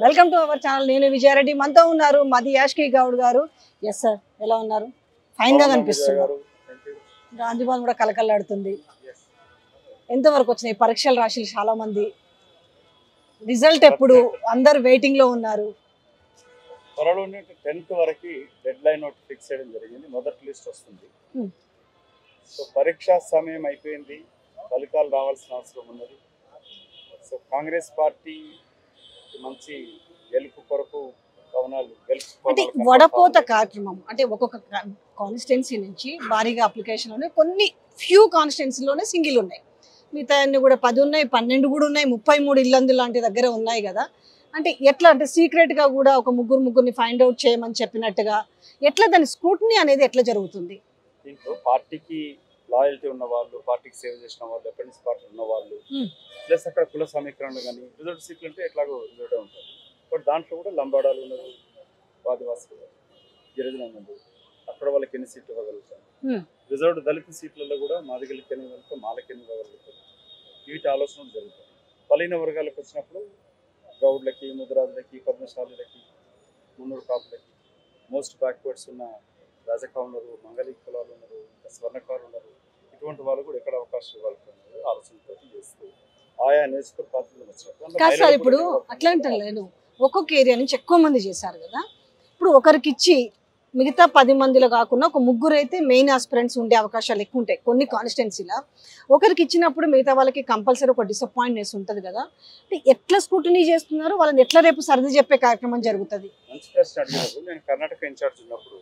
Welcome to our channel నేను విజయారెడ్డి మనతో ఉన్నారు మది యాష్కి గౌడ్ గారు ఎస్ సార్ ఎలా ఉన్నారు ఫైన్ గా కనిపిస్తున్నారు గాంధీభవన్ కూడా కలకల్లాడుతుంది ఎంతవరకు వచ్చినాయి పరీక్షలు రాసి చాలా మంది రిజల్ట్ ఎప్పుడు అందరు వెయిటింగ్ లో ఉన్నారు త్వరలోనే టెన్త్ వరకు డెడ్ లైన్ ఒకటి ఫిక్స్ చేయడం జరిగింది మొదటి లిస్ట్ వస్తుంది Hmm. సో పరీక్షా సమయం అయిపోయింది ఫలితాలు రావాల్సిన అవసరం ఉన్నది సో కాంగ్రెస్ పార్టీ మంచి గెలుపు కొరకు కవనాలు గెలుపు అంటే కవనాలు వడపోత కనపడతా కార్యక్రమం అంటే ఒక్కొక్క కాన్స్టిట్యున్సీ నుంచి భారీగా అప్లికేషన్ ఉన్నాయి కొన్ని ఫ్యూ కాన్స్టిట్యున్సీలోనే సింగిల్ ఉన్నాయి మిగతా అన్ని కూడా పది ఉన్నాయి పన్నెండు కూడా ఉన్నాయి ముప్పై మూడు ఇల్లందు లాంటి దగ్గర ఉన్నాయి కదా అంటే ఎట్లా అంటే సీక్రెట్ గా కూడా ఒక ముగ్గురు ముగ్గురిని ఫైండ్ అవుట్ చేయమని చెప్పినట్టుగా ఎట్లా దాని స్క్రూటినీ అనేది ఎట్లా జరుగుతుంది దీంట్లో పార్టీకి లాయల్టీ ఉన్న వాళ్ళు పార్టీకి సేవ చేసిన వాళ్ళు ఎప్పటి పార్టీ ఉన్న వాళ్ళు Hmm. ప్లస్ అక్కడ కుల సమీకరణలు కానీ రిజల్ట్ సీట్లు అంటే ఎట్లాగో రిజల్ట్ ఉంటుంది బట్ దాంట్లో కూడా లంబాడాలు ఉన్నారు ఆదివాసులు గిరిజన ఉన్నారు అక్కడ వాళ్ళకి ఎన్ని సీట్లు ఇవ్వగలుగుతాం Hmm. రిజర్వ్డ్ దళిత సీట్లలో కూడా మాదిగలకి ఎన్ని ఇవ్వగలుగుతాం మాలకి ఎన్ని ఇవ్వగలుగుతాం వీటి ఆలోచనలు జరుగుతాయి బలైన వర్గాలకు వచ్చినప్పుడు గౌడ్లకి ముద్రాజులకి పద్మశాలులకి మున్నూరు కాపులకి మోస్ట్ బ్యాక్వర్డ్స్ ఉన్న రాజకా ఉన్నారు మంగళీ కులాలు ఉన్నారు ఇంకా స్వర్ణకారులు ఉన్నారు ఇటువంటి వాళ్ళు కూడా ఎక్కడ అవకాశం ఇవ్వాలి ఆలోచనతో చేస్తూ ఆయా నేర్చుకుని పాత్రలు వచ్చినప్పుడు అందులో కాదు సార్ మహిళలు ఇప్పుడు కూడా అట్లా అంటలేను ఒక్కొక్క ఏరియా నుంచి ఎక్కువ మంది చేశారు కదా ఇప్పుడు ఒకరికి ఇచ్చి మిగతా పది మందిలో కాకుండా ఒక ముగ్గురు అయితే మెయిన్ ఆస్పిరెంట్స్ ఉండే అవకాశాలు ఎక్కువ ఉంటాయి కొన్ని కాన్స్టిట్యున్సీలో ఒకరికి ఇచ్చినప్పుడు మిగతా వాళ్ళకి కంపల్సరీ ఒక డిసప్పాయింట్నెస్ ఉంటుంది కదా అంటే ఎట్లా స్కూటనీ చేస్తున్నారు వాళ్ళని ఎట్లా రేపు సర్ది చెప్పే కార్యక్రమం జరుగుతుంది మంచి ప్రశ్న అడిగినప్పుడు నేను కర్ణాటక ఇన్ఛార్జ్ ఉన్నప్పుడు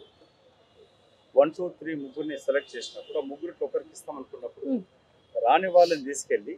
వన్ టూ త్రీ ముగ్గురిని సెలెక్ట్ చేసినప్పుడు ఆ ముగ్గురికి ఒకరికి ఇస్తాం అనుకున్నప్పుడు Hmm. రాని వాళ్ళని తీసుకెళ్ళి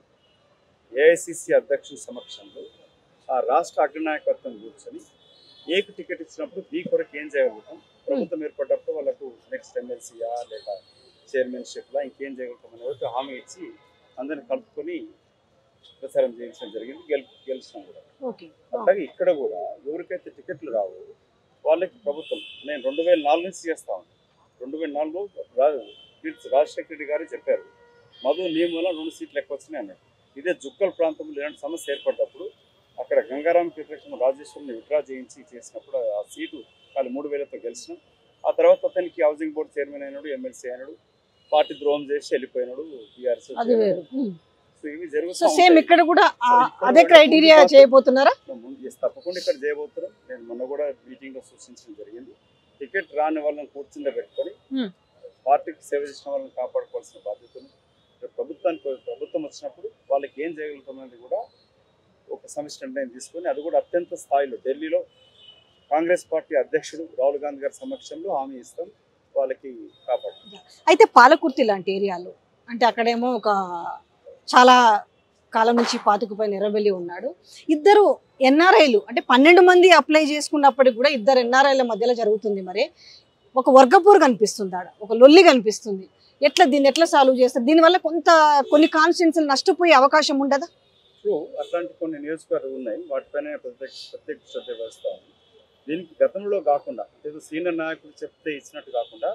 ఏఐసిసి అధ్యక్షుల సమక్షంలో ఆ రాష్ట్ర అగ్రనాయకత్వం కూర్చొని ఏకు టికెట్ ఇచ్చినప్పుడు బి కొరకు ఏం చేయగలుగుతాం ప్రభుత్వం ఏర్పడ్డప్పుడు వాళ్ళకు నెక్స్ట్ ఎమ్మెల్సీయా లేక చైర్మన్షిప్లా ఇంకేం చేయగలుగుతాం అనే ఒకటి హామీ ఇచ్చి అందరిని కలుపుకొని ప్రచారం చేయించడం జరిగింది గెలు గెలిచినాం కూడా ఓకే అట్లాగే ఇక్కడ కూడా ఎవరికైతే టికెట్లు రావు వాళ్ళకి ప్రభుత్వం నేను రెండు వేల నాలుగు నుంచి చేస్తా ఉన్నాను రెండు వేల నాలుగులో రా కీర్తి రాజశేఖర రెడ్డి గారు చెప్పారు మధు నియమంలో రెండు సీట్లు ఎక్కువ వచ్చినాయి అన్నాడు ఇదే జుక్కల్ ప్రాంతంలో ఇలాంటి సమస్య ఏర్పడ్డప్పుడు అక్కడ గంగారాం కీర్తిలక్ష్మి రాజేశ్వరిని విత్డ్రా చేయించి చేసినప్పుడు ఆ సీటు వాళ్ళు మూడు వేలతో గెలిచినాం ఆ తర్వాత అతనికి హౌసింగ్ బోర్డు చైర్మన్ అయినాడు ఎమ్మెల్సీ అయినాడు పార్టీ ద్రోహం చేసి వెళ్ళిపోయినాడు టీఆర్ఎస్ అది వేరు సో ఇవి సో జరుగుతూ సేమ్ ఉంటాయి. ఇక్కడ కూడా ఆ- సో ఇక్కడ అదే కూడా క్రైటీరియా ముందు చేయబోతున్నారా ముందు yes, తప్పకుండా ఇక్కడ చేయబోతున్నాం నేను మొన్న కూడా మీటింగ్ లో సూచించడం జరిగింది టికెట్ రాని వాళ్ళని కూర్చుండే పెట్టుకొని Hmm. పార్టీకి సేవ చేసిన వాళ్ళని కాపాడుకోవాల్సిన బాధ్యతను ఇక్కడ ప్రభుత్వానికి ప్రభుత్వం వచ్చినప్పుడు వాళ్ళకి ఏం చేయగలుగుతాం అనేది కూడా ఒక సమిష్టి నిర్ణయం తీసుకొని అది కూడా అత్యంత స్థాయిలో ఢిల్లీలో కాంగ్రెస్ పార్టీ అధ్యక్షుడు రాహుల్ గాంధీ గారి సమక్షంలో హామీ ఇస్తాం వాళ్ళకి కాపాడుతాం అయితే పాలకుర్తి లాంటి ఏరియాలో అంటే అక్కడేమో ఒక చాలా కాలం నుంచి పాతుకుపోయిన ఎర్రబెల్లి ఉన్నాడు ఇద్దరు ఎన్ఆర్ఐలు అంటే పన్నెండు మంది అప్లై చేసుకున్నప్పటికి కూడా ఇద్దరు ఎన్ఆర్ఐల మధ్యలో జరుగుతుంది మరి ఒక వర్గపూర్ కనిపిస్తుంది ఆడ ఒక లొల్లి కనిపిస్తుంది ఎట్లా దీన్ని ఎట్లా సాల్వ్ చేస్తారు దీనివల్ల కొంత కొన్ని కాన్స్టిట్యున్సీలు నష్టపోయే అవకాశం ఉండదా సో అట్లాంటి కొన్ని నియోజకవర్గాలు ఉన్నాయి వాటిపైన ప్రత్యేక ప్రత్యేక శ్రద్ధ వస్తాం దీనికి గతంలో కాకుండా ఏదో సీనియర్ నాయకులు చెప్తే ఇచ్చినట్టు కాకుండా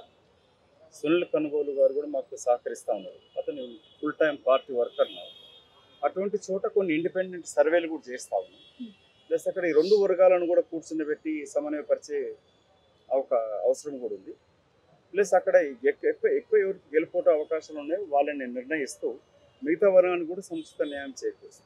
సునీల్ కనుగోలు గారు కూడా మాకు సహకరిస్తూ ఉన్నారు అతను ఫుల్ టైం పార్టీ వర్కర్ ఉన్నారు అటువంటి చోట కొన్ని ఇండిపెండెంట్ సర్వేలు కూడా చేస్తా ఉన్నాం ప్లస్ అక్కడ ఈ రెండు వర్గాలను కూడా కూర్చుండబెట్టి సమన్వయపరిచే ఒక అవసరం కూడా ఉంది ప్లస్ అక్కడ ఎక్కువ ఎక్కువ ఎక్కువ ఎవరికి గెలుపోవటం అవకాశాలు ఉన్నాయో వాళ్ళని నిర్ణయిస్తూ మిగతా వర్గాన్ని కూడా సముచిత న్యాయం చేకూరుస్తాం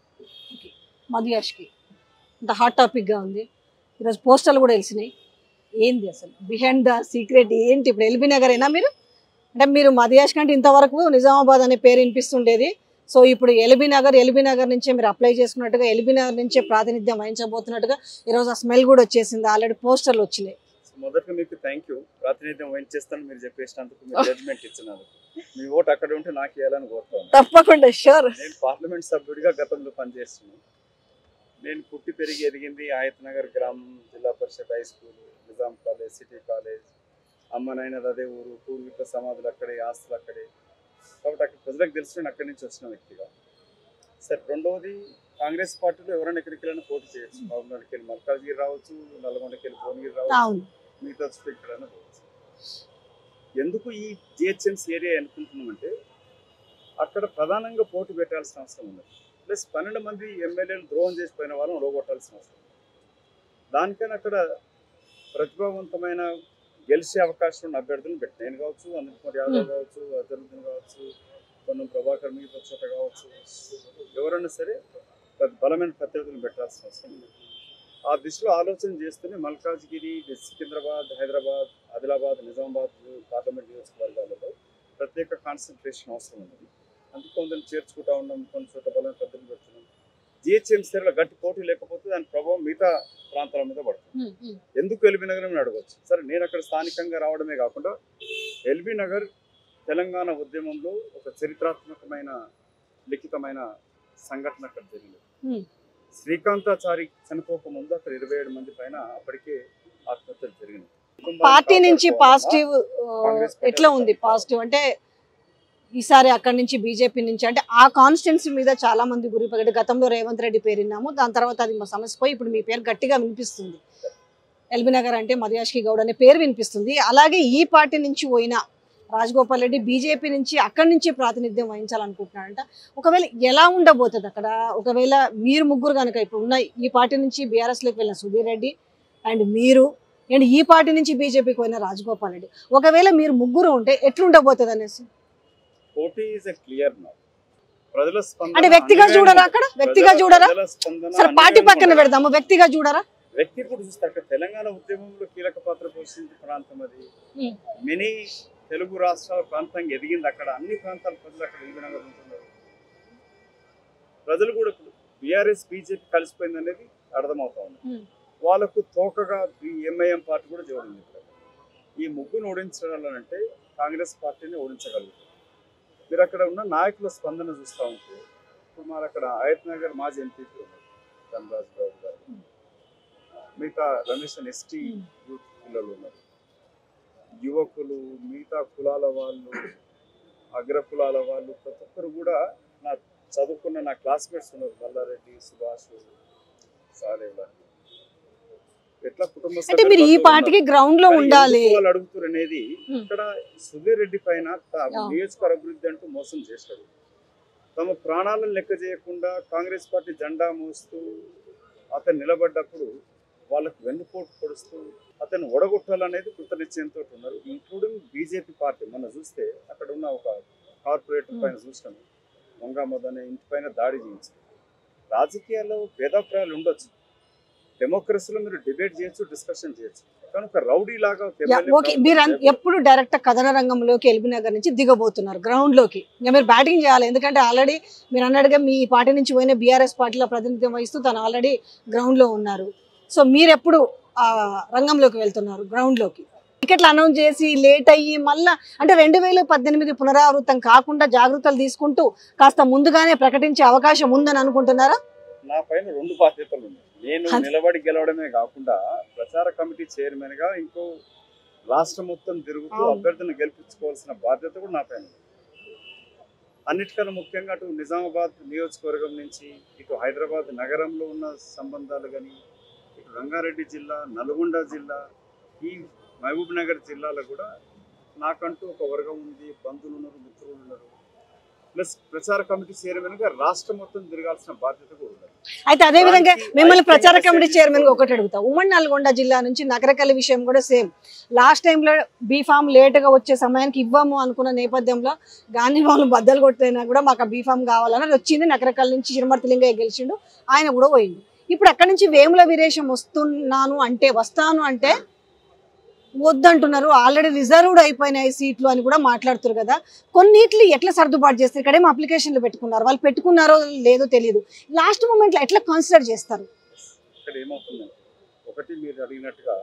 మధుయాష్కి అంత హాట్ టాపిక్గా ఉంది ఈరోజు పోస్టర్లు కూడా తెలిసినాయి ఏంది అసలు బిహైండ్ ద సీక్రెట్ ఏంటి ఇప్పుడు ఎల్బీ నగర్ అయినా మీరు అంటే మీరు మధుయాష్ కంటే ఇంతవరకు నిజామాబాద్ అనే పేరు వినిపిస్తుండేది సో ఇప్పుడు ఎల్బీ నగర్ ఎల్బీ నగర్ నుంచే మీరు అప్లై చేసుకున్నట్టుగా ఎల్బీ నగర్ నుంచే ప్రాతినిధ్యం వహించబోతున్నట్టుగా ఈరోజు ఆ స్మెల్ కూడా వచ్చేసింది ఆల్రెడీ పోస్టర్లు వచ్చినాయి సో మొదటగా మీకు థ్యాంక్ యూ ప్రాతినిధ్యం వహించేస్తాను మీరు చెప్పేసినందుకు మీరు జడ్జ్మెంట్ ఇచ్చినందుకు మీ ఓటు అక్కడ ఉంటే నాకు ఇవ్వాలని కోరుతాను తప్పకుండా షూర్ నేను పార్లమెంట్ సభ్యుడిగా గతంలో పనిచేస్తున్నాను నేను పుట్టి పెరిగి ఎదిగింది ఆయత్ నగర్ గ్రామం Zilla Parishad high school Nizam college city college అమ్మ నాయనది అదే ఊరు పూర్వీకుల సమాధులు అక్కడే ఆస్తులు అక్కడే కాబట్టి అక్కడ ప్రజలకు తెలిసి నేను అక్కడి నుంచి వచ్చిన వ్యక్తిగా సరే రెండవది కాంగ్రెస్ పార్టీలో ఎవరైనా ఎక్కడికి వెళ్ళినా పోటీ చేయొచ్చు మహబూబ్నగర్కి వెళ్ళి మల్కాజ్గిరి రావచ్చు నల్గొండకి వెళ్ళి భువనగిరి రావచ్చు అవును మిగతా స్పీకర్ అని పోవచ్చు ఎందుకు ఈ జిహెచ్ఎంసీ ఏరియా అనుకుంటున్నామంటే అక్కడ ప్రధానంగా పోటీ పెట్టాల్సిన అవసరం ఉంది ప్లస్ పన్నెండు మంది ఎమ్మెల్యేలు ద్రోహం చేసిపోయిన వాళ్ళని ఓడగొట్టాల్సిన అవసరం ఉంది. దానికైనా అక్కడ ప్రతిభావంతమైన గెలిచే అవకాశం ఉన్న అభ్యర్థులను పెట్టి నేను కావచ్చు అనిల్ కుమార్ యాదవ్ కావచ్చు అజరుద్దీన్ కావచ్చు పొన్నం ప్రభాకర్ మిగతా చోట కావచ్చు ఎవరైనా సరే పెద్ద బలమైన ప్రత్యర్థులను పెట్టాల్సిన అవసరం ఉంది ఆ దిశలో ఆలోచన చేస్తూనే మల్కాజ్గిరి సికింద్రాబాద్ హైదరాబాద్ ఆదిలాబాద్ నిజామాబాద్ పార్లమెంట్ నియోజకవర్గాలలో ప్రత్యేక కాన్సన్ట్రేషన్ అవసరం ఉంది అందుకు కొందరు చేర్చుకుంటా ఉన్నాం కొన్ని చోట్ల బలమైన ప్రజలు పెడుతున్నాం జిహెచ్ఎంసీలో గట్టి పోటీ లేకపోతే దాని ప్రభావం మిగతా ప్రాంతాల మీద పడుతుంది ఉమ్, ఉమ్. ఎందుకు ఎల్బీ నగర్ అని అడగవచ్చు సరే నేను అక్కడ స్థానికంగా రావడమే కాకుండా ఎల్బీ నగర్ తెలంగాణ ఉద్యమంలో ఒక చరిత్రాత్మకమైన లిఖితమైన సంఘటన అక్కడ జరిగింది Hmm. శ్రీకాంతాచారి చనిపోక ముందు అక్కడ ఇరవై ఏడు మంది పైన అప్పటికే ఆత్మహత్యలు జరిగినాయి కుటుంబాన్ని పార్టీ నుంచి కాపాడుకోవాలన్నా పాజిటివ్ కాంగ్రెస్ పార్టీ ఎట్లా ఉంది పాజిటివ్ అంటే ఈసారి అక్కడి నుంచి బీజేపీ నుంచి అంటే ఆ కాన్స్టిట్యున్సీ మీద చాలా మంది గురిపగడి గతంలో రేవంత్ రెడ్డి పేరు విన్నాము దాని తర్వాత అది మా సమస్య పోయి ఇప్పుడు మీ పేరు గట్టిగా వినిపిస్తుంది ఎల్బీ నగర్ అంటే మధుయాష్కి గౌడ్ అనే పేరు వినిపిస్తుంది అలాగే ఈ పార్టీ నుంచి పోయిన రాజగోపాల్ రెడ్డి బీజేపీ నుంచి అక్కడి నుంచి ప్రాతినిధ్యం వహించాలనుకుంటున్నాడంట ఒకవేళ ఎలా ఉండబోతుంది అక్కడ ఒకవేళ మీరు ముగ్గురు కనుక ఇప్పుడు ఉన్న ఈ పార్టీ నుంచి బీఆర్ఎస్లోకి వెళ్ళిన సుధీర్ రెడ్డి అండ్ మీరు అండ్ ఈ పార్టీ నుంచి బీజేపీకి పోయిన రాజగోపాల్ రెడ్డి ఒకవేళ మీరు ముగ్గురు ఉంటే ఎట్లుండబోతుంది అనేసి పోటీ ఈజ్ ఎ క్లియర్ నౌ ప్రజల స్పందన అంటే వ్యక్తిగా అన్యాయం చూడరా ఉంది. అక్కడ వ్యక్తిగా ప్రజల- చూడరా ప్రజల స్పందన సరే పార్టీ అన్యాయం పక్కన ఉంది. పెడదాము వ్యక్తిగా చూడరా వ్యక్తి కూడా చూస్తే అక్కడ తెలంగాణ ఉద్యమంలో కీలక పాత్ర పోషించిన ప్రాంతం అది Hmm. మినీ తెలుగు రాష్ట్రాల ప్రాంతంగా ఎదిగింది అక్కడ అన్ని ప్రాంతాల ప్రజలు అక్కడ ఈవినగర్ ఉంటున్నారు ప్రజలు కూడా బీఆర్ఎస్ బీజేపీ కలిసిపోయింది అనేది అర్థమవుతా ఉంది Hmm. వాళ్ళకు తోకగా ఈ ఎంఐఎం పార్టీ కూడా జోడింది ఇక్కడ. ఈ ముగ్గురు ఓడించాలంటే కాంగ్రెస్ పార్టీని ఓడించగలుగుతారు మీరు అక్కడ ఉన్న నాయకుల స్పందన చూస్తూ ఉంటే ఇప్పుడు మరి అక్కడ ఆయత్ నగర్ మాజీ ఎంపీ ఉన్నారు ధనరాజ్ గౌడ్ గారు మిగతా రమేష్ అని ఎస్టీ Hmm. యూత్ పిల్లలు ఉన్నారు యువకులు మిగతా కులాల వాళ్ళు అగ్ర కులాల వాళ్ళు ప్రతి ఒక్కరు కూడా నా చదువుకున్న నా క్లాస్మేట్స్ ఉన్నారు మల్లారెడ్డి సుభాష్ సారేవ ఎట్లా కుటుంబ అంటే సభ్యులు మీరు ఈ వాళ్ళు పార్టీకి గ్రౌండ్ లో కానీ ఉండాలి ఎందుకు వాళ్ళు అడుగుతారు అనేది Hmm. ఇక్కడ సుధీర్ రెడ్డి పైన తా- Yeah. నియోజకవర్గ అభివృద్ధి అంటూ మోసం చేశాడు తమ ప్రాణాలను లెక్క చేయకుండా కాంగ్రెస్ పార్టీ జెండా మోస్తూ అతను నిలబడ్డప్పుడు వాళ్ళకు వెన్నుపోటు పొడుస్తూ అతను ఒడగొట్టాలనేది కృత నిశ్చయంతో ఉన్నారు ఇంక్లూడింగ్ బీజేపీ పార్టీ మొన్న చూస్తే అక్కడ ఉన్న ఒక కార్పొరేటర్ Hmm. పైన చూసినాము వంగామద్ అనే ఇంటి పైన దాడి చేయించారు రాజకీయాల్లో భేదాభిప్రాయాలు ఉండొచ్చు డెమోక్రసీలో మీరు డిబేట్ చేయొచ్చు డిస్కషన్ చేయొచ్చు కానీ ఒక రౌడీ లాగా ఒక యా, ఎమ్మెల్యే ఓకే మీరు అన్- ప్రవర్తన ఎప్పుడు డైరెక్ట్ కథన రంగంలోకి ఎల్బీ నగర్ నుంచి దిగబోతున్నారు గ్రౌండ్ లోకి ఇంకా మీరు బ్యాటింగ్ చేయాలి ఎందుకంటే ఆల్రెడీ మీరు అన్నట్టుగా మీ పార్టీ నుంచి పోయిన బీఆర్ఎస్ పార్టీలో ప్రాతినిధ్యం వహిస్తూ తను ఆల్రెడీ గ్రౌండ్ లో ఉన్నారు సో మీరు ఎప్పుడు ఆ రంగంలోకి వెళ్తున్నారు గ్రౌండ్ లోకి టికెట్లు అనౌన్స్ చేసి లేట్ అయ్యి మళ్ళా అంటే రెండు వేల పద్దెనిమిది పునరావృతం కాకుండా జాగ్రత్తలు తీసుకుంటూ కాస్త ముందుగానే ప్రకటించే అవకాశం ఉందని అనుకుంటున్నారా నా పైన రెండు బాధ్యతలు ఉన్నాయి నేను అది- నిలబడి గెలవడమే కాకుండా ప్రచార కమిటీ చైర్మన్ గా ఇంకో రాష్ట్రం మొత్తం తిరుగుతూ అవును. అభ్యర్థిని గెలిపించుకోవాల్సిన బాధ్యత కూడా నా పైన ఉంది. అన్నిటికన్నా ముఖ్యంగా అటు నిజామాబాద్ నియోజకవర్గం నుంచి ఇటు హైదరాబాద్ నగరంలో ఉన్న సంబంధాలు కానీ ఇటు రంగారెడ్డి జిల్లా నల్గొండ జిల్లా ఈ మహబూబ్ నగర్ జిల్లాలో కూడా నాకంటూ ఒక వర్గం ఉంది బంధువులు ఉన్నారు మిత్రులు ఉన్నారు ప్లస్ ప్రచార కమిటీ చైర్మన్ గా రాష్ట్రం మొత్తం తిరగాల్సిన బాధ్యత కూడా ఉంది అయితే అదే విధంగా దానికి మిమ్మల్ని ప్రచార ఐక్యంగా కమిటీ చేసి- చైర్మన్ గా ఒకటి అడుగుతా ఉమ్మడి నల్గొండ జిల్లా నుంచి నగరకల్లి విషయం కూడా సేమ్ లాస్ట్ టైంలో బీఫామ్ లేట్ గా వచ్చే సమయానికి ఇవ్వము అనుకున్న నేపథ్యంలో గాంధీ భవన్ బద్దలు కొట్టైనా కూడా మాకు ఆ బీఫామ్ కావాలని వచ్చింది నగరకల్లి నుంచి చిరుమర్తిలింగయ్య గెలిచిండు ఆయన కూడా పోయిండు ఇప్పుడు అక్కడి నుంచి వేముల వీరేశం వస్తున్నాను అంటే వస్తాను అంటే వద్దంటున్నారు ఆల్రెడీ రిజర్వ్డ్ అయిపోయినాయి సీట్లు అని కూడా మాట్లాడుతారు కదా కొన్నిట్లు ఎట్లా సర్దుబాటు చేస్తారు ఇక్కడేమో అప్లికేషన్లు పెట్టుకున్నారు వాళ్ళు పెట్టుకున్నారో లేదో తెలియదు లాస్ట్ మూమెంట్లో ఎట్లా కన్సిడర్ చేస్తారు ఇక్కడ ఏమవుతుందంటే ఒకటి మీరు అడిగినట్టుగా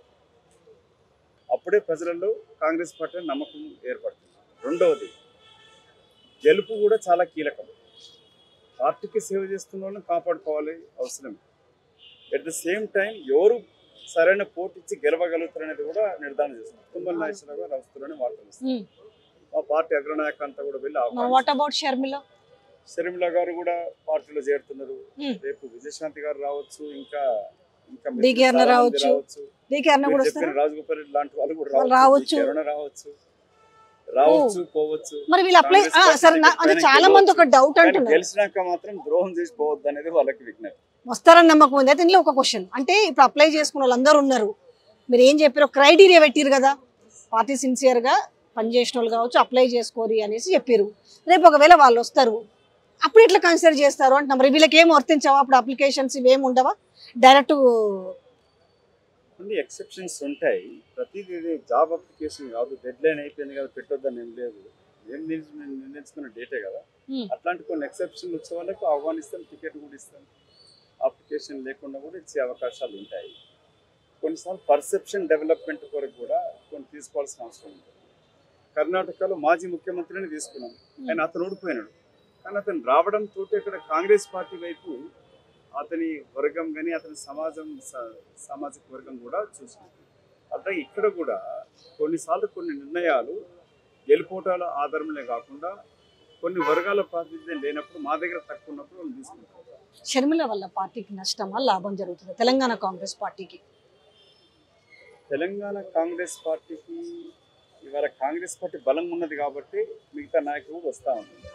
అప్పుడే ప్రజలలో కాంగ్రెస్ పార్టీ నమ్మకం ఏర్పడుతుంది రెండవది గెలుపు కూడా చాలా కీలకం పార్టీకి సేవ చేస్తున్న వాళ్ళని కాపాడుకోవాలి అవసరం ఎట్ ద సేమ్ టైం ఎవరు సరైన పోటీ ఇచ్చి గెలవగలుగుతారు అనేది కూడా నిర్ధారణ చేస్తారు తుమ్మల నాగేశ్వరరావు గారు వస్తున్నారని వార్తలు వస్తాయి ఆ పార్టీ అగ్రనాయక అంతా కూడా వెళ్ళి ఆహ్వానిస్తారు. వాట్ అబౌట్ షర్మిల షర్మిల గారు కూడా పార్టీలో చేరుతున్నారు Hmm. రేపు విజయశాంతి గారు రావచ్చు ఇంకా ఇంకా డి కే అన్న చాలా మంది రావచ్చు. దీనికి అన్న కూడా మీరు వస్తారా చెప్పిన రాజగోపాల్ రెడ్డి లాంటి వాళ్ళు కూడా వాళ్ళు రావచ్చు రావచ్చు. డి కే అరుణ రావచ్చు రావచ్చు పోవచ్చు మరి వీళ్ళు అప్లై కాంగ్రెస్ పార్టీ సరే నా- అంటే ఎప్పుడైనా చాలా మంది ఒక డౌట్ కానీ అంటున్నారు గెలిచినాక మాత్రం ద్రోహం చేసి పోవద్దు అనేది వాళ్ళకి విజ్ఞప్తి వస్తారని నమ్మకం ఉంది అయితే ఇందులో ఒక క్వశ్చన్ అంటే ఇప్పుడు అప్లై చేసుకున్న వాళ్ళందరూ ఉన్నారు మీరు ఏం చెప్పారు క్రైటీరియా పెట్టిరు కదా పార్టీ సిన్సియర్గా పనిచేసిన వాళ్ళు కావచ్చు అప్లై చేసుకోరి అనేసి చెప్పారు రేపు ఒకవేళ వాళ్ళు వస్తారు అప్పుడు ఎట్లా కన్సిడర్ చేస్తారు అంటున్నాం మరి వీళ్ళకి ఏం వర్తించవా అప్పుడు అప్లికేషన్స్ ఇవేం ఉండవా డైరెక్ట్ కొన్ని ఎక్సెప్షన్స్ ఉంటాయి ప్రతిదీ ఇది జాబ్ అప్లికేషన్ కాదు డెడ్ లైన్ అయిపోయింది కదా పెట్టొద్దని ఏం లేదు ఏం నిర్ణ- నిర్ణయించుకున్న డేటే కదా Hmm. అట్లాంటి కొన్ని ఎక్సెప్షన్ వచ్చే వాళ్ళకి ఆహ్వానిస్తాం టికెట్ కూడా ఇస్తాం అప్లికేషన్ లేకుండా కూడా ఇచ్చే అవకాశాలు ఉంటాయి కొన్నిసార్లు పర్సెప్షన్ డెవలప్మెంట్ కొరకు కూడా కొన్ని తీసుకోవాల్సిన అవసరం ఉంటుంది కర్ణాటకలో మాజీ ముఖ్యమంత్రిని తీసుకున్నాం ఆయన అతను ఓడిపోయినాడు కానీ అతను రావడంతో ఇక్కడ కాంగ్రెస్ పార్టీ వైపు అతని వర్గం కానీ అతని సమాజం స- సామాజిక వర్గం కూడా చూసుకుంటుంది అట్లా ఇక్కడ కూడా కొన్నిసార్లు కొన్ని నిర్ణయాలు గెలుపోటాల ఆధారంలో కాకుండా కొన్ని వర్గాల ప్రాతినిధ్యం లేనప్పుడు మా దగ్గర తక్కువ ఉన్నప్పుడు వాళ్ళు తీసుకుంటాం షర్మిల వల్ల పార్టీకి నష్టమా లాభం జరుగుతుంది తెలంగాణ కాంగ్రెస్ పార్టీకి తెలంగాణ కాంగ్రెస్ పార్టీకి ఇవాళ కాంగ్రెస్ పార్టీ బలం ఉన్నది కాబట్టి మిగతా నాయకులు కూడా వస్తూ ఉంటుంది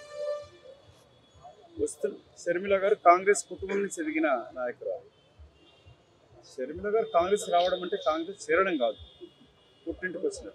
వస్తు షర్మిల గారు కాంగ్రెస్ కుటుంబం నుంచి ఎదిగిన నాయకురాలు షర్మిల గారు కాంగ్రెస్ రావడం అంటే కాంగ్రెస్ చేరడం కాదు పుట్టింటికి వచ్చినట్టు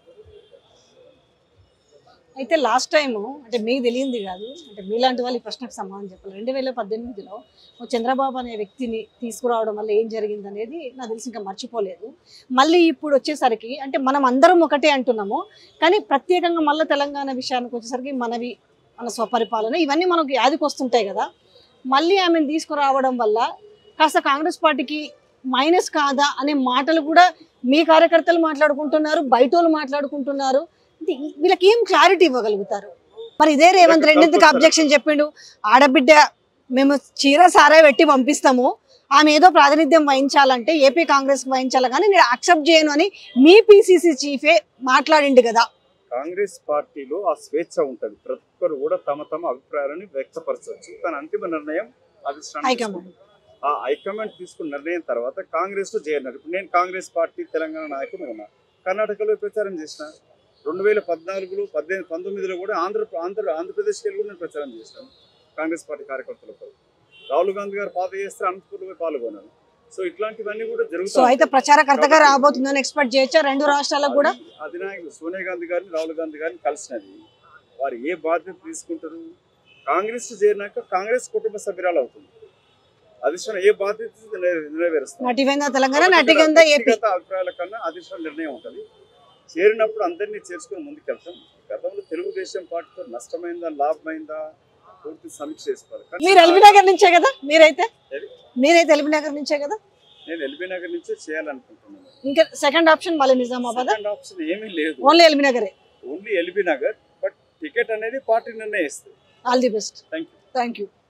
అయితే లాస్ట్ టైం అంటే మీకు తెలియంది కాదు అంటే మీలాంటి వాళ్ళు ఈ ప్రశ్నకు సమాధానం చెప్పాలి రెండు వేల పద్దెనిమిదిలో ఓ చంద్రబాబు అనే వ్యక్తిని తీసుకురావడం వల్ల ఏం జరిగింది అనేది నాకు తెలిసి ఇంకా మర్చిపోలేదు మళ్ళీ ఇప్పుడు వచ్చేసరికి అంటే మనం అందరం ఒకటే అంటున్నాము కానీ ప్రత్యేకంగా మళ్ళీ తెలంగాణ విషయానికి వచ్చేసరికి మనవి మన స్వపరిపాలన ఇవన్నీ మనకు యాదికి వస్తుంటాయి కదా మళ్ళీ ఆమెను తీసుకురావడం వల్ల కాస్త కాంగ్రెస్ పార్టీకి మైనస్ కాదా అనే మాటలు కూడా మీ కార్యకర్తలు మాట్లాడుకుంటున్నారు బయట వాళ్ళు మాట్లాడుకుంటున్నారు ఇది వీళ్ళకి ఏం క్లారిటీ ఇవ్వగలుగుతారు మరి ఇదే రేవంత్ రెడ్డి ఎందుకు అబ్జెక్షన్ చెప్పిండు ఆడబిడ్డ మేము చీర సారా పెట్టి పంపిస్తాము ఆమె ఏదో ప్రాతినిధ్యం వహించాలంటే ఏపీ కాంగ్రెస్ వహించాలి కానీ నేను అక్సెప్ట్ చేయను అని మీ పిసిసి చీఫే మాట్లాడిండు కదా కాంగ్రెస్ పార్టీలో ఆ స్వేచ్ఛ ఉంటుంది ప్రతి ఒక్కరు కూడా తమ తమ అభిప్రాయాలను వ్యక్తపరచవచ్చు కానీ అంతిమ నిర్ణయం అధిష్టానం హైకమాండ్ తీసుకుంటుంది. ఆ హైకమాండ్ తీసుకున్న నిర్ణయం తర్వాత కాంగ్రెస్ లో చేరినారు ఇప్పుడు నేను కాంగ్రెస్ పార్టీ తెలంగాణ నాయకుడు ఉన్నా కర్ణాటకలో ప్రచారం చేసిన రెండు వేల పద్నాలుగులో పద్దెనిమిది పంతొమ్మిదిలో కూడా ఆంధ్ర ఆంధ్ర ఆంధ్రప్రదేశ్కి వెళ్ళి కూడా నేను ప్రచారం చేశాను కాంగ్రెస్ పార్టీ కార్యకర్తలతో రాహుల్ గాంధీ గారు పాత చేస్తే అనంతపూర్లో పోయి పాల్గొన్నాను సో ఇట్లాంటివన్నీ కూడా సో జరుగుతాయి అయితే ప్రచారకర్తగా రాబోతుందని ఎక్స్పెక్ట్ చేయొచ్చా రెండు రాష్ట్రాలకు కూడా అధినాయకుడు సోనియా గాంధీ గారిని రాహుల్ గాంధీ గారిని కలిసినది వారు ఏ బాధ్యత తీసుకుంటారు కాంగ్రెస్ చేరినాక కాంగ్రెస్ కుటుంబ సభ్యురాలు అవుతుంది అధిష్టానం ఏ బాధ్యత నెరవే- నెరవేరుస్తుంది నటివేంద తెలంగాణ కాబట్టి ఇక్కడ నటిగంద ఏపీ వ్యక్తిగత అభిప్రాయాల కన్నా అధిష్టానం నిర్ణయం ఉంటుంది చేరినప్పుడు అందరినీ చేర్చుకుని ముందుకెళ్తాం గతంలో తెలుగుదేశం పార్టీతో నష్టమైందా లాభమైందా పూర్తి సమీక్ష చేసుకోవాలి కానీ మీరు ఎల్బీ నగర్ నుంచే కదా మీరైతే ఏది? మీరైతే ఎల్బీ నగర్ నుంచే కదా నేను ఎల్బీ నగర్ నుంచే చేయాలనుకుంటున్నాను ఇంకా సెకండ్ ఆప్షన్ మళ్ళీ నిజామాబాద్ సెకండ్ ఆప్షన్ ఏమీ లేదు ఓన్లీ ఎల్బీ నగరే only LB Nagar but ticket అనేది పార్టీ నిర్ణయిస్తుంది all the best thank you thank you